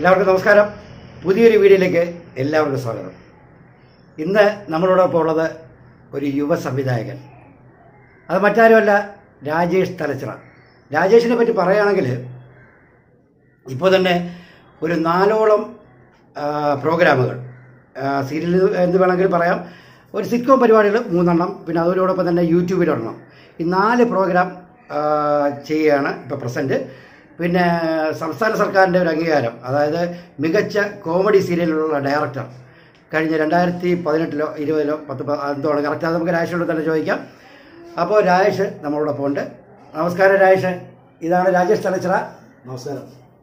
എല്ലാവർക്കും നമസ്കാരം പുതിയൊരു വീഡിയോയിലേക്ക് എല്ലാവർക്കും സ്വാഗതം ഇന്ന് നമ്മളോടൊപ്പം ഉള്ളത് ഒരു യുവ സംവിധായകൻ അത് മറ്റാരുമല്ല രാജേഷ് തലച്ചിറ രാജേഷിനെ പറ്റി പറയുകയാണെങ്കിൽ ഇപ്പോൾ തന്നെ ഒരു നാലോളം ആ, പ്രോഗ്രാമുകൾ സീരിയൽ എന്ന് വേണമെങ്കിൽ പറയാം ഒരു സിറ്റ്കോം പരിപാടികൾ മൂന്നെണ്ണം പിന്നെ അതോടൊപ്പം തന്നെ യൂട്യൂബിലൊരെണ്ണം ഈ നാല് പ്രോഗ്രാം ആ, ചെയ്യുകയാണ് ഇപ്പോൾ പ്രസൻറ്റ് പിന്നെ സംസ്ഥാന സർക്കാരിൻ്റെ ഒരു അംഗീകാരം അതായത് മികച്ച കോമഡി സീരിയലിലുള്ള ഡയറക്ടർ കഴിഞ്ഞ രണ്ടായിരത്തി പതിനെട്ടിലോ ഇരുപതിലോ പത്ത് പ- എന്തോണ് കറക്റ്റ് അത് നമുക്ക് രാജേഷിനോട് തന്നെ ചോദിക്കാം അപ്പോൾ രാജേഷ് നമ്മളോടൊപ്പം ഉണ്ട് നമസ്കാരം രാജേഷ് ഇതാണ് രാജേഷ് തലച്ചിറ നമസ്കാരം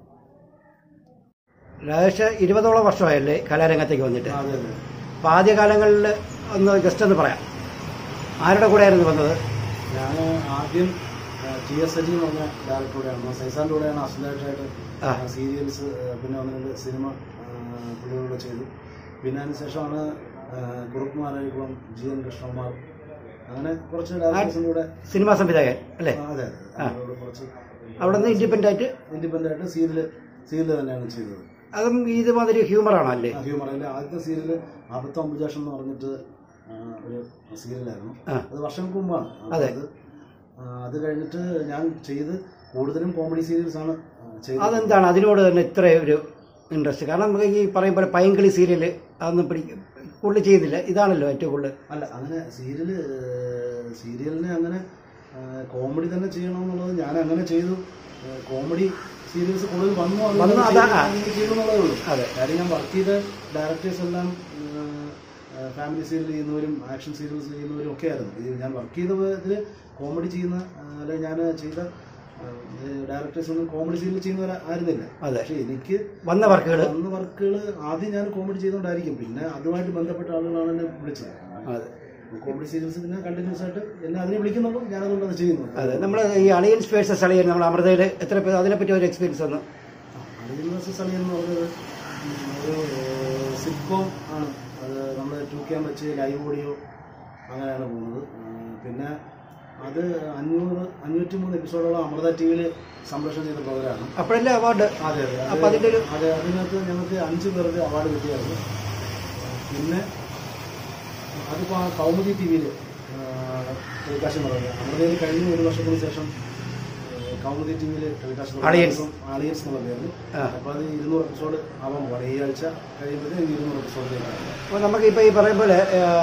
രാജേഷ് ഇരുപതോളം വർഷമായല്ലേ കലാരംഗത്തേക്ക് വന്നിട്ട് അതെ അതെ അപ്പോൾ ആദ്യകാലങ്ങളിൽ ഒന്ന് ജസ്റ്റ് ഒന്ന് പറയാം ആരുടെ കൂടെയായിരുന്നു വന്നത് ഞാൻ ആദ്യം ടി എസ് എജി എന്ന് പറഞ്ഞ ഡയറക്ടറുടെയാണ് സൈസാൻ്റെ കൂടെയാണ് അസിസ്റ്റൻ്റായിട്ട് ആ. സീരിയൽസ് പിന്നെ ഒന്ന് രണ്ട് സിനിമ പുള്ളികളുടെ ചെയ്തു പിന്നെ അതിന് ശേഷമാണ് കുറുക്കുമാരായിക്കുളം ജി എൻ കൃഷ്ണകുമാർ അങ്ങനെ കുറച്ച് ഡയറക്ടേഴ്സിൻ്റെ കൂടെ സിനിമാ സംവിധായകൻ അല്ലേ ആ, അതെ അതെ അവരോട് കുറച്ച് അവിടെ നിന്ന് ഇൻഡിപെൻഡൻ്റ് ആയിട്ട് ഇൻഡിപെൻഡൻ്റ് ആയിട്ട് സീരിയൽ സീരിയൽ തന്നെയാണ് ചെയ്തത് അതും ഇതുമാതിരി ഹ്യൂമറാണോ അല്ലേ ഹ്യൂമർ അതിൻ്റെ ആദ്യത്തെ സീരിയൽ അബദ്ധം അമ്പുജാഷം എന്ന് പറഞ്ഞിട്ട് ആ, ഒരു സീരിയലായിരുന്നു ആ. അത് വർഷങ്ങൾക്ക് മുമ്പാണ് അപ്പോൾ അതെ. അത് ആ, അത് കഴിഞ്ഞിട്ട് ഞാൻ ചെയ്ത് കൂടുതലും കോമഡി സീരിയൽസ് ആണ് ആ, ചെയ്തത് അതെന്താണ് അതിനോട് തന്നെ ഇത്ര ഒരു ഇൻട്രസ്റ്റ് കാരണം നമുക്ക് ഈ പറയുമ്പോൾ പൈങ്കിളി സീരിയൽ അതൊന്നും പിടി കൂടുതൽ ചെയ്യുന്നില്ല ഇതാണല്ലോ ഏറ്റവും കൂടുതൽ അല്ല അങ്ങനെ സീരിയല് സീരിയലിനെ അങ്ങനെ കോമഡി തന്നെ ചെയ്യണമെന്നുള്ളത് ഞാൻ അങ്ങനെ ചെയ്തു കോമഡി സീരിയൽസ് കൂടുതൽ വന്നു അത് വന്നു, ഞാൻ അതാ, ചെയ്തു, ആ. അങ്ങനെ ചെയ്തു എന്നുള്ളതേ ഉള്ളൂ അതെ കാര്യം ഞാൻ വർക്ക് ചെയ്ത ഡയറക്ടേഴ്സ് എല്ലാം ഫാമിലി സീരിയൽ ചെയ്യുന്നവരും ആക്ഷൻ സീരിയൽസ് ചെയ്യുന്നവരും ഒക്കെ ആയിരുന്നു ഇത് ഞാൻ വർക്ക് ചെയ്തതിൽ കോമഡി ചെയ്യുന്ന ആ, അല്ലെങ്കിൽ ഞാൻ ചെയ്ത ഡയറക്ടേഴ്സ് ഒന്നും കോമഡി സീരിയൽ ചെയ്യുന്നവർ ആയിരുന്നില്ല അതെ പക്ഷെ എനിക്ക് വന്ന വർക്കുകൾ വന്ന വർക്കുകൾ ആദ്യം ഞാൻ കോമഡി ചെയ്തുകൊണ്ടായിരിക്കും പിന്നെ അതുമായിട്ട് ബന്ധപ്പെട്ട ആളുകളാണ് എന്നെ വിളിച്ചത് അതെ കോമഡി സീരിയൽസ് പിന്നെ കണ്ടിന്യൂസ് ആയിട്ട് എന്നെ അതിനെ വിളിക്കുന്നുള്ളൂ ഞാൻ അതുകൊണ്ട് അത് ചെയ്യുന്നു അതെ നമ്മൾ ഈ അളിയൻസ് വേഴ്സസ് അളിയൻ നമ്മൾ അമൃതയിൽ എത്ര പേര് അതിനെപ്പറ്റി ഒരു എക്സ്പീരിയൻസ് ഒന്ന് അലിയൻസ് അളി എന്ന് പറഞ്ഞത് ഒരു സിറ്റ്കോം ആണ് അത് നമ്മൾ ടു ക്യാം വെച്ച് ലൈവ് ഓഡിയോ അങ്ങനെയാണ് പോകുന്നത് ആ, പിന്നെ അത് അഞ്ഞൂറ് അഞ്ഞൂറ്റി മൂന്ന് എപ്പിസോഡോളം അമൃത ടി വിയിൽ സംപ്രേഷണം ചെയ്ത പ്രോഗ്രാമാണ് അപ്പോഴല്ലേ അവാർഡ് അതെ അതെ അപ്പോൾ അതിൻ്റെ ഒരു അതെ അതിനകത്ത് ഞങ്ങൾക്ക് അഞ്ച് പേർക്ക് അവാർഡ് കിട്ടിയായിരുന്നു പിന്നെ അതിപ്പോൾ ആ കൗമുദി ടി വിയിൽ ടെലികാസ്റ്റ് പറയുന്നത് അമൃതയിൽ കഴിഞ്ഞ ഒരു വർഷത്തിന് ശേഷം ആ, കൗമുദി ടി വിയിൽ ടെലികാസ്റ്റ് Alliance. ആളിയൻസ് എന്ന് പറഞ്ഞായിരുന്നു ആ. അപ്പോൾ അത് ഇരുന്നൂറ് എപ്പിസോഡ് ആവാൻ പോകണം ഈ ആഴ്ച കഴിയുമ്പോഴത്തേക്ക് ഇരുന്നൂറ് എപ്പിസോഡിലേക്ക് അപ്പോൾ നമുക്കിപ്പോൾ ഈ പറയും പോലെ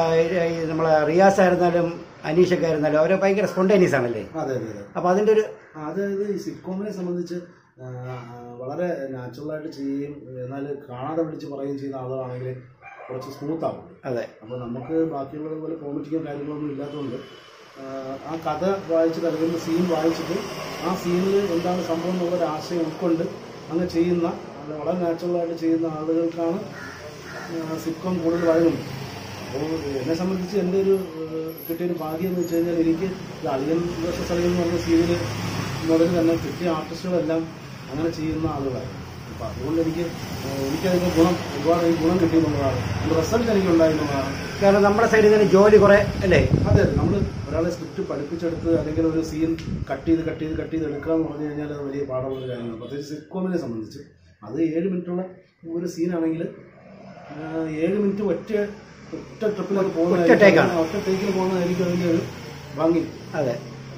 ഈ നമ്മളെ റിയാസ് ആയിരുന്നാലും അനീഷൊക്കെ ആയിരുന്നാലും അവർ ഭയങ്കര സ്പോണ്ടേനിയസ് ആണല്ലേ അതെ അതെ അതെ അപ്പോൾ അതിൻ്റെ ഒരു അതായത് ഈ സിറ്റ്കോമിനെ സംബന്ധിച്ച് ആ, ആ, വളരെ നാച്ചുറലായിട്ട് ചെയ്യുകയും എന്നാൽ കാണാതെ വിളിച്ച് പറയുകയും ചെയ്യുന്ന ആളുകളാണെങ്കിൽ കുറച്ച് സ്മൂത്ത് ആവും അതെ അപ്പോൾ നമുക്ക് ബാക്കിയുള്ളത് പോലെ കോമിറ്റിക്കും കാര്യങ്ങളൊന്നും ഇല്ലാത്തതുകൊണ്ട് ആ, ആ കഥ വായിച്ചിട്ട് അല്ലെങ്കിൽ സീൻ വായിച്ചിട്ട് ആ സീനിൽ എന്താണ് സംഭവം എന്നുള്ള ഒരു ആശയം ഉൾക്കൊണ്ട് അങ്ങ് ചെയ്യുന്ന അത് വളരെ നാച്ചുറലായിട്ട് ചെയ്യുന്ന ആളുകൾക്കാണ് സിറ്റ്കോം കൂടുതൽ വഴങ്ങുന്നത് അപ്പോൾ എന്നെ സംബന്ധിച്ച് എൻ്റെ ഒരു ഏഹ്, കിട്ടിയൊരു ഭാഗ്യം എന്ന് വെച്ച് കഴിഞ്ഞാൽ എനിക്ക് ഈ അളിയൻ വേഴ്സസ് അളിയൻ എന്ന് പറഞ്ഞ സീരിയൽ മുതൽ തന്നെ കിട്ടിയ ആർട്ടിസ്റ്റുകളെല്ലാം അങ്ങനെ ചെയ്യുന്ന ആളുകളായിരുന്നു അപ്പോൾ അതുകൊണ്ട് എനിക്ക് ഏഹ്, എനിക്കതിൻ്റെ ഗുണം ഒരുപാട് എനിക്ക് ഗുണം കിട്ടിയെന്നുള്ളതാണ് അതിൻ്റെ റിസൾട്ട് എനിക്ക് ഉണ്ടായിരുന്നതാണ് കാരണം നമ്മുടെ സൈഡിൽ നിന്ന് ജോലി കുറേ അല്ലേ അതെ അതെ നമ്മൾ ഒരാളെ സ്ക്രിപ്റ്റ് പഠിപ്പിച്ചെടുത്ത് അല്ലെങ്കിൽ ഒരു സീൻ കട്ട് ചെയ്ത് കട്ട് ചെയ്ത് കട്ട് ചെയ്ത് എടുക്കുക എന്ന് പറഞ്ഞു കഴിഞ്ഞാൽ അത് വലിയ പാടുള്ള ഒരു കാര്യമാണ് പ്രത്യേകിച്ച് സിറ്റ്കോമിനെ സംബന്ധിച്ച് അത് ഏഴ് മിനിറ്റുള്ള ഒരു സീനാണെങ്കിൽ ഏഴ് മിനിറ്റ് ഒറ്റ ഒറ്റ ട്രിപ്പിലൊക്കെ ഒറ്റ take ആണ്. ഒറ്റ ടേക്കിൽ പോകുന്നതായിരിക്കും അതിൻ്റെ ഒരു ഭംഗി അതെ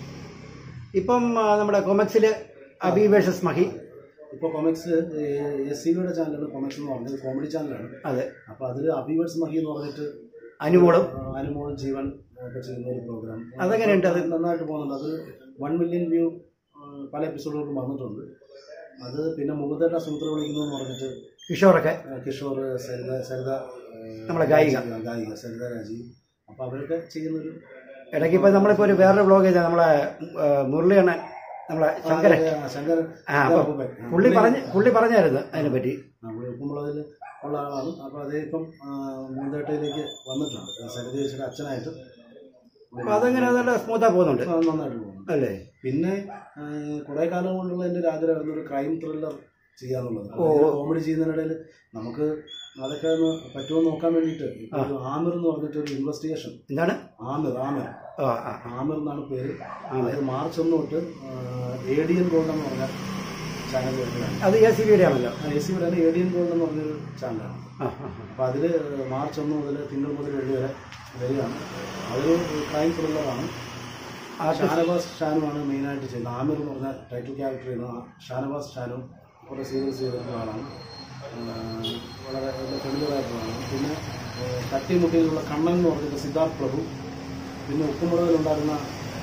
ഇപ്പം ആ, നമ്മുടെ കൊമക്സിൽ അബി വേഴ്സസ് മഹി ഇപ്പോൾ കൊമിക്സ് എസ് സി ബിയുടെ ചാനലാണ് കൊമിക്സ് എന്ന് പറഞ്ഞത് കോമഡി ചാനലാണ് അതെ അപ്പോൾ അതിൽ അബിവേഴ്സ് മഹി എന്ന് പറഞ്ഞിട്ട് അനുമോളും ആ, അനുമോളും ജീവൻ ഒക്കെ ചെയ്യുന്ന ഒരു പ്രോഗ്രാം അതെങ്ങനെയുണ്ട് അത്? നന്നായിട്ട് പോകുന്നുണ്ട് അത് വൺ മില്യൺ വ്യൂ പല എപ്പിസോഡുകൾക്കും വന്നിട്ടുണ്ട് അത് പിന്നെ മുഖത്തേട്ട സുമിത്ര വിളിക്കുന്നു എന്ന് പറഞ്ഞിട്ട് കിഷോറൊക്കെ ആ, കിഷോർ സരിത സരിത ആ, നമ്മളെ ഗായിക. ഗായിക സരിത രാജീവ് അപ്പോൾ അവരൊക്കെ ചെയ്യുന്നൊരു ഇടയ്ക്ക് ഇപ്പം നമ്മളിപ്പോൾ ഒരു വേറൊരു വ്ളോഗ് ചെയ്ത നമ്മളെ ആ, മുരളിയണ്ണൻ നമ്മളെ ശങ്കരൻ ആ, ശങ്കർ ആ അപ്പം പുള്ളി പറഞ്ഞ് പുള്ളി പറഞ്ഞായിരുന്നു അതിനെപ്പറ്റി നമ്മൾ ഉപ്പുമുളകിൽ ഉള്ള ആളാണ് അപ്പോൾ അതേ ഇപ്പം മുന്തേട്ടയിലേക്ക് വന്നിട്ടുണ്ട് സരിത ചേച്ചിയുടെ അച്ഛനായിട്ട് അപ്പോൾ അതങ്ങനെ നല്ല സ്മൂത്താണ് പോകുന്നുണ്ട് ആ, നന്നായിട്ട് പോകുന്നു അല്ലേ പിന്നെ കുറെ കാലം കൊണ്ടുള്ള എൻ്റെ ഒരു ആഗ്രഹമായിരുന്നു ഒരു ക്രൈം ത്രില്ലർ ചെയ്യാന്നുള്ളത് ഓ. കോമഡി ചെയ്യുന്നതിനിടയിൽ നമുക്ക് അതൊക്കെ ഒന്ന് പറ്റുമോ എന്ന് നോക്കാൻ വേണ്ടിയിട്ട് ഇപ്പൊ ഒരു ആമിർ എന്ന് പറഞ്ഞിട്ട് ഒരു ഇൻവെസ്റ്റിഗേഷൻ എന്താണ് ആമിർ ആമിർ ആ ആ ആമിർ എന്നാണ് പേര് ആമിർ. അത് മാർച്ച് ഒന്ന് തൊട്ട് എ ഡി എൻ ഗോൾഡ് എന്ന് പറഞ്ഞ ചാനൽ വരുന്നതാണ് അത് എ സി ബിയുടെ ആണല്ലോ എ സി ഇവിടെ ഏഡിയൻ ഗോൾഡ് എന്ന് പറഞ്ഞൊരു ചാനലാണ് ആ ആ ആ. അപ്പോൾ അതിൽ മാർച്ച് ഒന്ന് മുതൽ തിങ്കൾ മുതൽ വെള്ളി വരെ വരികയാണ് അതൊരു ക്രൈം ത്രില്ലറാണ് ആർട്ടിസ്റ്റ് ഷാനവാസ് ഷാനുമാണ് മെയിനായിട്ട് ചെയ്യുന്നത് ആമിർ എന്ന് പറഞ്ഞ ടൈറ്റിൽ ക്യാരക്ടർ ചെയ്യുന്ന ആ ഷാനവാസ് ഷാനു കുറേ സീരിയൽസ് ചെയ്തിട്ടുള്ള ആളാണ് ആഹ് വളരെ ഫെമിലറായിട്ടുള്ളതാണ് പിന്നെ ആഹ് തട്ടിമുട്ടിയിലുള്ള കണ്ണൻ എന്ന് പറഞ്ഞിട്ട് സിദ്ധാർത്ഥ് പ്രഭു പിന്നെ ഉപ്പുമുളകിലുണ്ടായിരുന്ന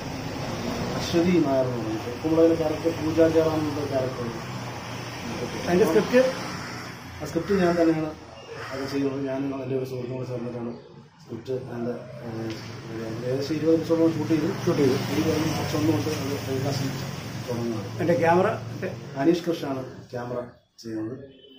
അശ്വതി നായർ എന്ന് പറഞ്ഞിട്ട് ഉപ്പുമുളകിലെ ക്യാരക്ടർ പൂജ ജയറാം എന്നുള്ള ക്യാരക്ടർ അതിന്റെ സ്ക്രിപ്റ്റ് ആ സ്ക്രിപ്റ്റ് ഞാൻ തന്നെയാണ് അത് ചെയ്യുന്നത് ഞാൻ എൻ്റെ ഒരു സുഹൃത്തുക്കൂടെ ചേർന്നിട്ടാണ് സ്ക്രിപ്റ്റ് എൻ്റെ ഏകദേശം ഇരുപത് ദിവസത്തോളം ഷൂട്ട് ചെയ്തു ഷൂട്ട് ചെയ്തു ഈ കഴിഞ്ഞ മാർച്ച് ഒന്ന് തൊട്ട് അത് ടെലികാസ്റ്റ് തുടങ്ങുന്നത് എൻ്റെ ക്യാമറ അനീഷ് കൃഷ്ണാണ് ക്യാമറ ചെയ്യുന്നത്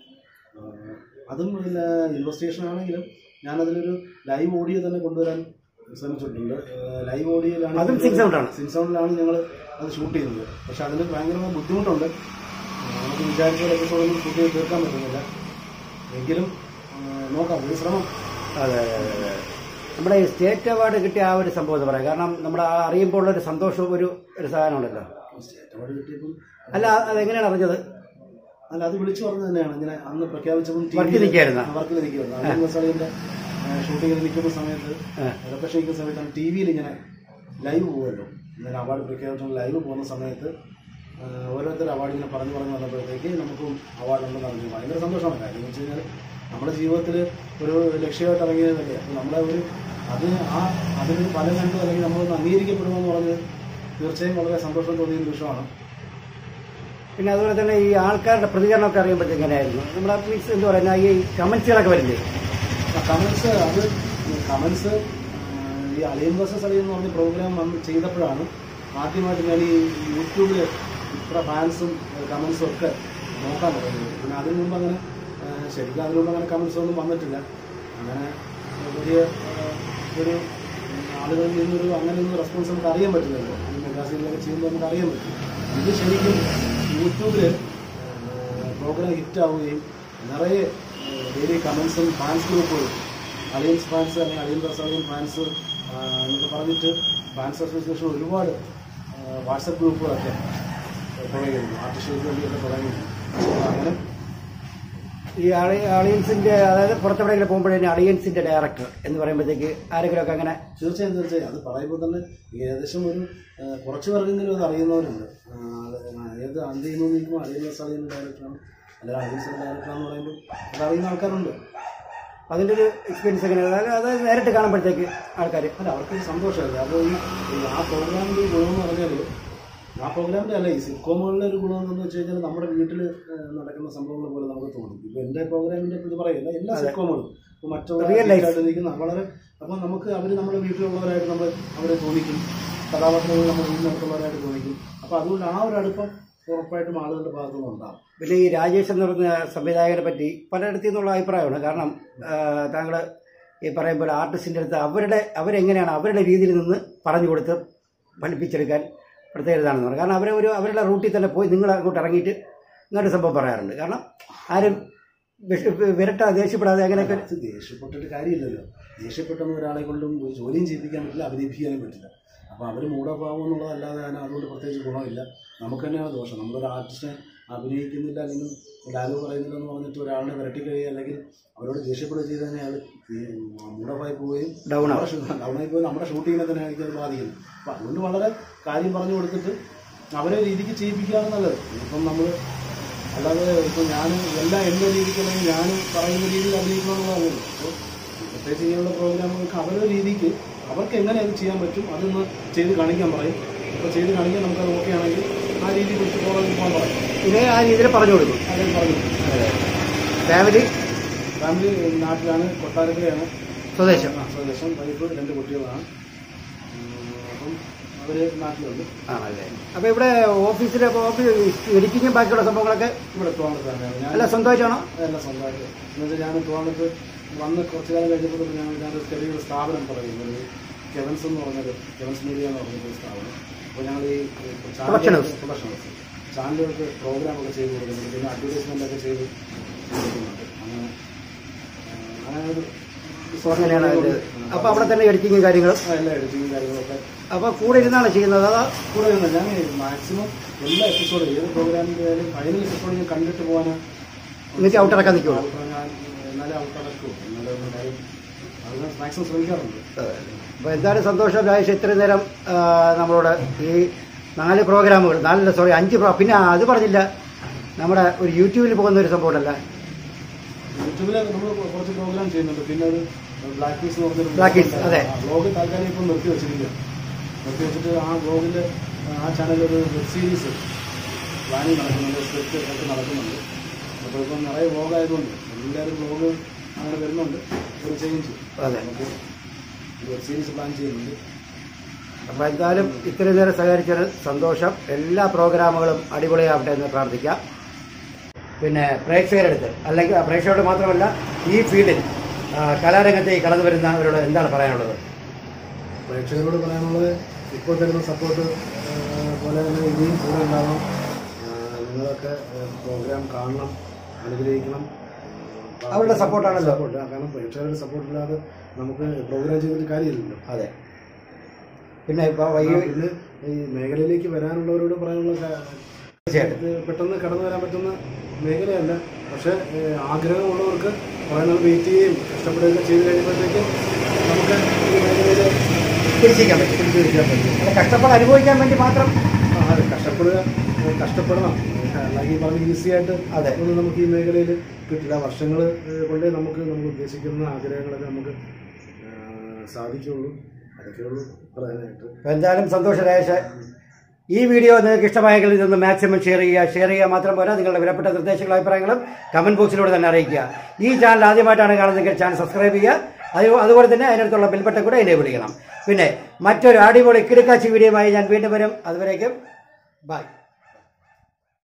ആഹ് അതും പിന്നെ ഇൻവെസ്റ്റിഗേഷൻ ആണെങ്കിലും ഞാനതിലൊരു ലൈവ് ഓഡിയോ തന്നെ കൊണ്ടുവരാൻ ശ്രമിച്ചിട്ടുണ്ട് ലൈവ് ഓഡിയോയിലാണ് അതും sync sound ആണ്. സിൻ സൗണ്ടിലാണ് ഞങ്ങൾ അത് ഷൂട്ട് ചെയ്യുന്നത് പക്ഷെ അതിന് ഭയങ്കരമായ ബുദ്ധിമുട്ടുണ്ട് ആഹ് നമുക്ക് വിചാരിച്ച പോലെ എപ്പിസോഡൊന്നും ഷൂട്ട് ചെയ്ത് തീർക്കാൻ പറ്റുന്നില്ല എങ്കിലും ആഹ് നോക്കാം ഒരു ശ്രമം അതെ അതെ അതെ അതെ നമ്മുടെ ഈ സ്റ്റേറ്റ് അവാർഡ് കിട്ടിയ ആ ഒരു സംഭവം എന്ന് പറയാം കാരണം നമ്മുടെ ആ അറിയുമ്പോൾ ഉള്ള ഒരു സന്തോഷവും ഒരു ഒരു സാധനമുണ്ടല്ലോ സ്റ്റേറ്റ് അവാർഡ് കിട്ടിയപ്പം അല്ല അതെങ്ങനെയാണ് അറിഞ്ഞത് അല്ല അത് വിളിച്ചു പറഞ്ഞു തന്നെയാണ് ഇങ്ങനെ അന്ന് പ്രഖ്യാപിച്ചപ്പോൾ വർക്കിൽ നിൽക്കുകയായിരുന്നോ? വർക്കിൽ നിൽക്കുമായിരുന്നു അന്ന് മസാലിന്റെ ഷൂട്ടിങ്ങിൽ നിൽക്കുന്ന സമയത്ത് ആ. ലൊക്കേഷൻ നിൽക്കുന്ന സമയത്താണ് ടി വിയിൽ ഇങ്ങനെ ലൈവ് പോകുമല്ലോ ഇങ്ങനെ അവാർഡ് പ്രഖ്യാപിച്ചുകൊണ്ട് ലൈവ് പോകുന്ന സമയത്ത് ആ, ഓരോരുത്തർ അവാർഡ് ഇങ്ങനെ പറഞ്ഞു പറഞ്ഞു വന്നപ്പോഴത്തേക്ക് നമുക്കും അവാർഡ് ഉണ്ടെന്ന് അറിഞ്ഞു ഭയങ്കര സന്തോഷമാണ് കാര്യം എന്ന് വെച്ച് കഴിഞ്ഞാൽ നമ്മുടെ ജീവിതത്തിൽ ഒരു ലക്ഷ്യമായിട്ട് ഇറങ്ങിയതല്ലേ അപ്പോൾ നമ്മളെ ഒരു അത് ആ അതിനൊരു ഫലം കണ്ടു അല്ലെങ്കിൽ നമ്മളൊന്ന് അംഗീകരിക്കപ്പെടുമെന്ന് പറഞ്ഞ് തീർച്ചയായും വളരെ സന്തോഷം തോന്നിയ നിമിഷമാണ് പിന്നെ അതുപോലെ തന്നെ ഈ ആൾക്കാരുടെ പ്രതികരണമൊക്കെ അറിയുമ്പോഴത്തേക്ക് എങ്ങനെയായിരുന്നു നമ്മുടെ മീൻസ് എന്താ പറയുക ഈ കമന്റ്സുകളൊക്കെ വരില്ലേ കമൻസ് അത് കമൻസ് ഈ അലിയൻ വേഴ്സസ് അലിയൻ എന്ന് പറഞ്ഞ പ്രോഗ്രാം വന്ന് ചെയ്തപ്പോഴാണ് ആദ്യമായിട്ട് ഞാൻ ഈ യൂട്യൂബിൽ ഇത്ര ഫാൻസും കമൻസും ഒക്കെ നോക്കാൻ തുടങ്ങിയത് പിന്നെ അതിനു മുമ്പ് അങ്ങനെ ആ, ശരിക്കും അതിനു മുമ്പ് അങ്ങനെ കമൻസ് ഒന്നും വന്നിട്ടില്ല അങ്ങനെ വലിയ ആ, ഒരു ആളുകളിൽ നിന്നൊരു അങ്ങനെ ഒന്നും റെസ്പോൺസ് നമുക്ക് അറിയാൻ പറ്റില്ലല്ലോ ഈ മെഗാസീനിലൊക്കെ ചെയ്യുമ്പോൾ നമുക്ക് അറിയാൻ പറ്റും ഇത് ശരിക്കും യൂട്യൂബിൽ പ്രോഗ്രാം ഹിറ്റ് ആവുകയും നിറയെ ഡെയിലി കമൻസും ഫാൻസ് ഗ്രൂപ്പുകളും അലിയൻസ് ഫാൻസ് അല്ലെങ്കിൽ അലിയൻ അലിയൻ ഫാൻസ് എന്നൊക്കെ പറഞ്ഞിട്ട് ഫാൻസ് അസോസിയേഷൻ ഒരുപാട് വാട്സപ്പ് ഗ്രൂപ്പുകളൊക്കെ തുടങ്ങിയിരുന്നു ആർട്ടിസ്റ്റുകൾക്ക് വേണ്ടിയൊക്കെ തുടങ്ങിയിരുന്നു അപ്പോൾ അങ്ങനെ ഈ ആളി ആളിയൻസിന്റെ അതായത് പുറത്തെവിടെയെങ്കിലും പോകുമ്പോഴേ അളിയൻസിന്റെ ഡയറക്ടർ എന്ന് പറയുമ്പോഴത്തേക്ക് ആരെങ്കിലും ഒക്കെ അങ്ങനെ തീർച്ചയായും തീർച്ചയായും അത് പറയുമ്പോൾ തന്നെ ഏകദേശം ഒരു ആ, കുറച്ച് പേർക്കെങ്കിലും അത് അറിയുന്നവരുണ്ട് ആ, അത് ഏത് അന്ത് ചെയ്യുന്നു നിൽക്കുമ്പോൾ അലിയൻ അലിയൻ ഡയറക്ടറാണ് അല്ലെങ്കിൽ അലിയൻസ് ഡയറക്ടറാന്ന് പറയുമ്പോൾ അത് അറിയുന്ന ആൾക്കാരുണ്ട് അതിന്റെ ഒരു എക്സ്പീരിയൻസ് എങ്ങനെ അതായത് അത് നേരിട്ട് കാണുമ്പോഴത്തേക്ക് ആൾക്കാർ അല്ല അവർക്കൊരു സന്തോഷമല്ലേ അപ്പോൾ ഈ ഈ ആ പ്രോഗ്രാമിൻ്റെ ഒരു ഗുണമെന്ന് പറഞ്ഞാൽ ആ പ്രോഗ്രാമിൻ്റെ അല്ല ഈ സിറ്റ്കോമുകളുടെ ഒരു ഗുണം എന്തെന്ന് വെച്ച് കഴിഞ്ഞാൽ നമ്മുടെ വീട്ടിൽ നടക്കുന്ന സംഭവങ്ങൾ പോലെ നമുക്ക് തോന്നും ഇപ്പോൾ എൻ്റെ പ്രോഗ്രാമിൻ്റെ ഇത് പറയില്ല എല്ലാ സിറ്റ്കോമുകളും ഇപ്പോൾ മറ്റുള്ള Real life. ആയിട്ട് നിൽക്കുന്ന വളരെ അപ്പോൾ നമുക്ക് അവർ നമ്മുടെ വീട്ടിലുള്ളവരായിട്ട് നമ്മൾ അവരെ തോന്നിക്കും കഥാപാത്രങ്ങൾ നമ്മുടെ വീടിനകത്തുള്ളവരായിട്ട് തോന്നിക്കും അപ്പോൾ അതുകൊണ്ട് ആ ഒരു അടുപ്പം ഉറപ്പായിട്ടും ആളുകളുടെ ഭാഗത്തുനിന്ന് ഉണ്ടാകും പിന്നെ ഈ രാജേഷ് എന്ന് പറഞ്ഞ സംവിധായകനെ പറ്റി പലയിടത്തു നിന്നുള്ള അഭിപ്രായമാണ് കാരണം താങ്കൾ ഈ പറയുമ്പോൾ ആർട്ടിസ്റ്റിൻ്റെ അടുത്ത് അവരുടെ അവരെങ്ങനെയാണ് അവരുടെ രീതിയിൽ നിന്ന് പറഞ്ഞു കൊടുത്ത് ഫലിപ്പിച്ചെടുക്കാൻ പ്രത്യേകതയാണെന്ന് പറഞ്ഞു കാരണം അവരെ ഒരു അവരുടെ റൂട്ടിൽ തന്നെ പോയി നിങ്ങൾ അങ്ങോട്ട് ഇറങ്ങിയിട്ട് ഇങ്ങോട്ട് സംഭവം പറയാറുണ്ട് കാരണം ആരും വിഷ- വിരട്ടാതെ ദേഷ്യപ്പെടാതെ അങ്ങനെയൊക്കെ അത് ദേഷ്യപ്പെട്ടിട്ട് കാര്യമില്ലല്ലോ ദേഷ്യപ്പെട്ടൊന്നും ഒരാളെ കൊണ്ടും ഒരു ജോലിയും ചെയ്യിപ്പിക്കാൻ പറ്റില്ല അഭിനയിപ്പിക്കാനും പറ്റില്ല അപ്പോൾ അവർ മൂടഭാവം എന്നുള്ളതല്ലാതെ അതിന് അതുകൊണ്ട് പ്രത്യേകിച്ച് ഗുണമില്ല നമുക്ക് തന്നെയാണ് ദോഷം നമ്മളൊരു ആർട്ടിസ്റ്റിനെ അഭിനയിക്കുന്നില്ല അല്ലെങ്കിൽ ഡയലോഗ് പറയുന്നില്ല എന്ന് പറഞ്ഞിട്ട് ഒരാളിനെ വിരട്ടി കഴിയുക അല്ലെങ്കിൽ അവരോട് ദേഷ്യപ്പെടുക ചെയ്ത് തന്നെ അയാൾ മൂടഭായി പോവുകയും ഡൗൺ ആവും ഡൗണായി പോയി നമ്മുടെ ഷൂട്ടിങ്ങിനെ തന്നെ ആയിരിക്കും അത് ബാധിക്കുന്നത് അപ്പം അതുകൊണ്ട് വളരെ കാര്യം പറഞ്ഞു കൊടുത്തിട്ട് അവരെ രീതിക്ക് ചെയ്യിപ്പിക്കുകയാണ് നല്ലത് ഇപ്പം നമ്മൾ അല്ലാതെ ഇപ്പം ഞാൻ എല്ലാം എൻ്റെ രീതിക്ക് അല്ലെങ്കിൽ ഞാൻ പറയുന്ന രീതിയിൽ അഭിനയിക്കണമെന്നുള്ളതല്ല അപ്പോൾ പ്രത്യേകിച്ച് ഇങ്ങനെയുള്ള പ്രോഗ്രാമുകൾക്ക് അവരുടെ രീതിക്ക് അവർക്ക് എങ്ങനെ അത് ചെയ്യാൻ പറ്റും അതൊന്ന് ചെയ്ത് കാണിക്കാൻ പറയും അപ്പോൾ ചെയ്ത് കാണിക്കാൻ നമുക്കത് ഓക്കെ ആണെങ്കിൽ ആ രീതിയിൽ വെച്ച് കോളേജിൽ പോകാൻ പറയും ഇതേ ആ രീതിയിൽ പറഞ്ഞു കൊടുക്കും അങ്ങനെ പറഞ്ഞു ഫാമിലി ഫാമിലി നാട്ടിലാണ് കൊട്ടാരക്കരയാണ് സ്വദേശം ആ, സ്വദേശം വൈഫ് രണ്ട് കുട്ടികളാണ് ഉം, അപ്പം അവര് നാട്ടിലുണ്ട് ആണല്ലേ അപ്പോൾ ഇവിടെ ഓഫീസിലെ ഓഫീസ് എഡിറ്റിങ്ങും ബാക്കിയുള്ള സംഭവങ്ങളൊക്കെ ഇവിടെ ട്രിവാൻഡ്രത്താണ് ഞാൻ അല്ല സ്വന്തമായിട്ടാണോ എല്ലാം സ്വന്തമായിട്ട് എന്നുവെച്ചാൽ ഞാൻ ട്രിവാൻഡ്രത്ത് വന്ന് കുറച്ച് കാലം കഴിഞ്ഞപ്പോൾ തൊട്ട് ഞാൻ ഞാനൊരു ചെറിയൊരു സ്ഥാപനം പറയുന്നത് കെവൻസ് എന്ന് പറഞ്ഞൊരു കെവൻസ് മീഡിയ എന്ന് പറഞ്ഞൊരു സ്ഥാപനം അപ്പോൾ ഞങ്ങൾ ഈ Production house. പ്രൊഡക്ഷൻ ഹൗസ് ചാനലുകൾക്ക് പ്രോഗ്രാമൊക്കെ ചെയ്ത് കൊടുക്കുന്നുണ്ട് പിന്നെ അഡ്വർടൈസ്മെൻ്റ് ഒക്കെ ചെയ്ത് കൊടുക്കുന്നുണ്ട് അങ്ങനെ ആ, അങ്ങനെ ഒരു അങ്ങനെയാണ് അതിൻ്റെ അപ്പോൾ അവിടെ തന്നെ എഡിറ്റിങ്ങും കാര്യങ്ങളും ആ, എല്ലാ എഡിറ്റിങ്ങും കാര്യങ്ങളൊക്കെ അപ്പോൾ കൂടെ ഇരുന്നാണ് ചെയ്യുന്നത് അതോ കൂടെ നിന്ന് ഞാൻ മാക്സിമം എല്ലാ എപ്പിസോഡും ഏത് പ്രോഗ്രാമിൻ്റെ ആയാലും ഫൈനൽ എപ്പിസോഡ് ഞാൻ കണ്ടിട്ട് പോകാനാ എന്നിട്ട് ഔട്ടിറക്കാൻ നിൽക്കുള്ളൂ ഔട്ടർ ഞാൻ എന്നാലേ ഔട്ടടക്കൂ എന്നാലേ ഒന്ന് കാര്യം അത് മാക്സിമം ശ്രമിക്കാറുണ്ട് അപ്പോൾ എന്തായാലും സന്തോഷം രാജേഷ് ഇത്രയും നേരം ആ, നമ്മളോട് ഈ നാല് പ്രോഗ്രാമുകൾ നാലല്ല സോറി അഞ്ച് പ്രോ പിന്നെ അത് പറഞ്ഞില്ല നമ്മുടെ ഒരു യൂട്യൂബിൽ പോകുന്ന ഒരു സംഭവമല്ല യൂട്യൂബിൽ നമ്മൾ കുറച്ച് പ്രോഗ്രാം ചെയ്യുന്നുണ്ട് പിന്നെ ഒരു ബ്ലാക്ക് പീസ് എന്ന് പറഞ്ഞൊരു Black Peas, അതെ. ബ്ലോഗ് താൽക്കാലം ഇപ്പം നിർത്തി വെച്ചിരിക്കുക നിർത്തി വെച്ചിട്ട് ആ ബ്ലോഗിൽ ആ ചാനലിൽ ഒരു വെബ് സീരീസ് പ്ലാനിങ് നടക്കുന്നുണ്ട് സ്ക്രിപ്റ്റ് ഒക്കെ നടക്കുന്നുണ്ട് അപ്പോൾ ഇപ്പം നിറയെ വ്ലോഗ് ആയതുകൊണ്ട് എല്ലാവരും വ്ലോഗ് അങ്ങനെ വരുന്നുണ്ട് ഒരു ചേഞ്ച് അതെ നമുക്ക് വെബ് സീരീസ് പ്ലാൻ ചെയ്യുന്നുണ്ട് അപ്പോൾ എന്തായാലും ഇത്രയും നേരം സഹകരിച്ചത് സന്തോഷം എല്ലാ പ്രോഗ്രാമുകളും അടിപൊളിയാവട്ടെ എന്ന് പ്രാർത്ഥിക്കാം പിന്നെ പ്രേക്ഷകരെടുത്ത് അല്ലെങ്കിൽ ആ പ്രേക്ഷകരോട് മാത്രമല്ല ഈ ഫീൽഡിൽ ആ, കലാരംഗത്തേക്ക് കടന്നു വരുന്നവരോട് എന്താണ് പറയാനുള്ളത് പ്രേക്ഷകരോട് പറയാനുള്ളത് ഇപ്പോൾ തരുന്ന സപ്പോർട്ട് പോലെ തന്നെ ഇനിയും കൂടെ ഉണ്ടാവണം ആ, നിങ്ങളൊക്കെ പ്രോഗ്രാം കാണണം അനുഗ്രഹിക്കണം ആ, അവരുടെ support ആണല്ലോ. support. ആ, കാരണം പ്രേക്ഷകരുടെ സപ്പോർട്ട് ഇല്ലാതെ നമുക്ക് പ്രോഗ്രാം ചെയ്തിട്ട് കാര്യമില്ലല്ലോ അതെ പിന്നെ ഇപ്പോൾ ആ, വൈകി പിന്നെ ഈ മേഖലയിലേക്ക് വരാനുള്ളവരോട് പറയാനുള്ള കാ- തീർച്ചയായിട്ടും ഇത് പെട്ടെന്ന് കടന്നു വരാൻ പറ്റുന്ന മേഖലയല്ല പക്ഷേ ഏഹ്, ആഗ്രഹമുള്ളവർക്ക് കുറേ നാൾ വെയിറ്റ് ചെയ്യുകയും കഷ്ടപ്പെടുകയൊക്കെ ചെയ്ത് കഴിയുമ്പോഴത്തേക്കും നമുക്ക് ഈ മേഖലയിൽ പിടിച്ചിരിക്കാൻ പറ്റും പിടിച്ചിരിക്കാൻ പറ്റും അല്ല കഷ്ടപ്പാട് അനുഭവിക്കാൻ വേണ്ടി മാത്രം ആ, അതെ കഷ്ടപ്പെടുക ഏഹ് കഷ്ടപ്പെടണം അല്ലെങ്കിൽ പറഞ്ഞ് ഈസി ആയിട്ട് അതെ. ഒന്നും നമുക്ക് ഈ മേഖലയിൽ കിട്ടില്ല വർഷങ്ങൾ കൊണ്ടേ നമുക്ക് നമ്മൾ ഉദ്ദേശിക്കുന്ന ആഗ്രഹങ്ങളൊക്കെ നമുക്ക് ഏഹ്, സാധിക്കുള്ളൂ അതൊക്കെയുള്ളൂ പറയാനായിട്ട് അപ്പോൾ എന്തായാലും സന്തോഷം രാജേഷ് ഈ വീഡിയോ നിങ്ങൾക്ക് ഇഷ്ടമായെങ്കിൽ ഇതൊന്ന് മാക്സിമം ഷെയർ ചെയ്യുക ഷെയർ ചെയ്യുക മാത്രം പോരാ നിങ്ങളുടെ വിലപ്പെട്ട നിർദ്ദേശങ്ങളും അഭിപ്രായങ്ങളും കമന്റ് ബോക്സിലൂടെ തന്നെ അറിയിക്കുക ഈ ചാനൽ ആദ്യമായിട്ടാണ് കാണുന്നതെങ്കിൽ ചാനൽ സബ്സ്ക്രൈബ് ചെയ്യുക അത് അതുപോലെ തന്നെ അതിനടുത്തുള്ള ബിൽബട്ടൺ കൂടെ എന്നെ വിളിക്കണം പിന്നെ മറ്റൊരു അടിപൊളി കിടക്കാച്ചി വീഡിയോയുമായി ഞാൻ വീണ്ടും വരും അതുവരേക്കും ബൈ